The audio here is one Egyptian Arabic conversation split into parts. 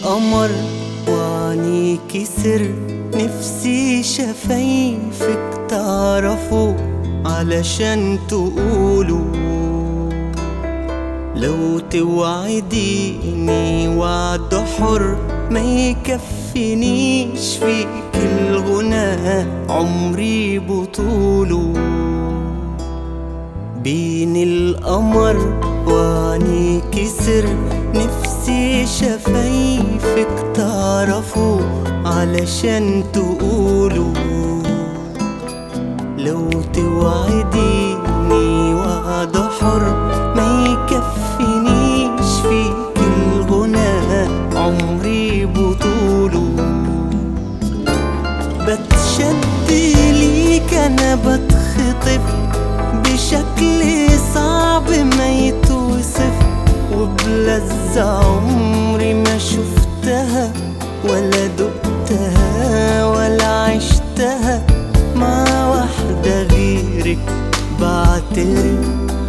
القمر وعنيكي سر نفسي شفايفك تعرفوا علشان تقولوا لو توعديني وعد حر ما يكفينيش فيك الغنى عمري بطوله بين القمر وعنيكي سر نفسي شفايفك تعرفوا علشان تقولوا لو توعديني وعد حر ما يكفينيش فيك الغنى عمري بطوله بتشد ليك انا بتخطف بشكل صعب ما يتوصف وبلذة عمري ما شفتها ولا دقتها ولا عشتها مع واحدة غيرك بعترف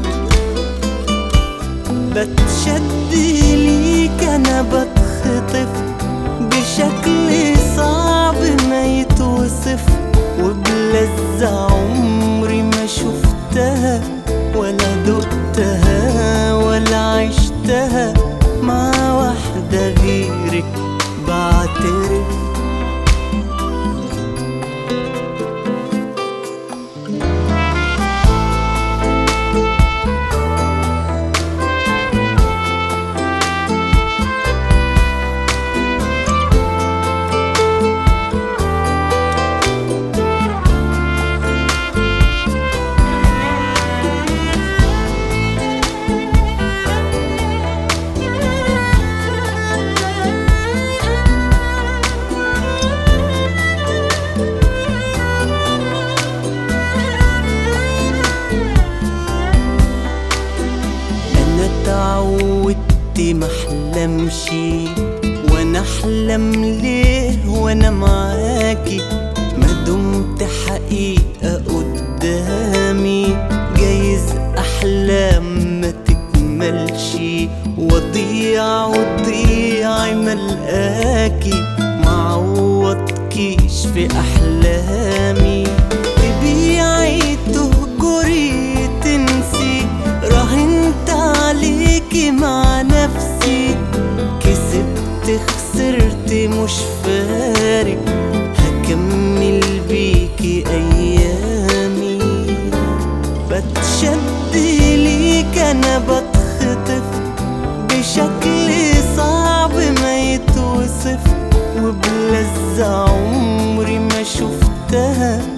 بتشد ليك انا بتخطف بشكل صعب ما يتوصف وبلذة عمري ما شفتها ولا دقتها ولا عشتها مع واحدة غيرك بعترف انا اتعودت محلمش وانا احلم ليه وانا معاكي ما دمت حقيقة قدامي جايز احلام ما تكملش وضيع وضيع ملقاكي معوضكيش في احلامي تبيعي تهجري تنسي راهنت عليكي مع نفسي كسبت خسرت مش فارق هكمل بيكي ايامي بتشد ليك انا بتخطف بشكل صعب ما يتوصف وبلذة عمري ما شفتها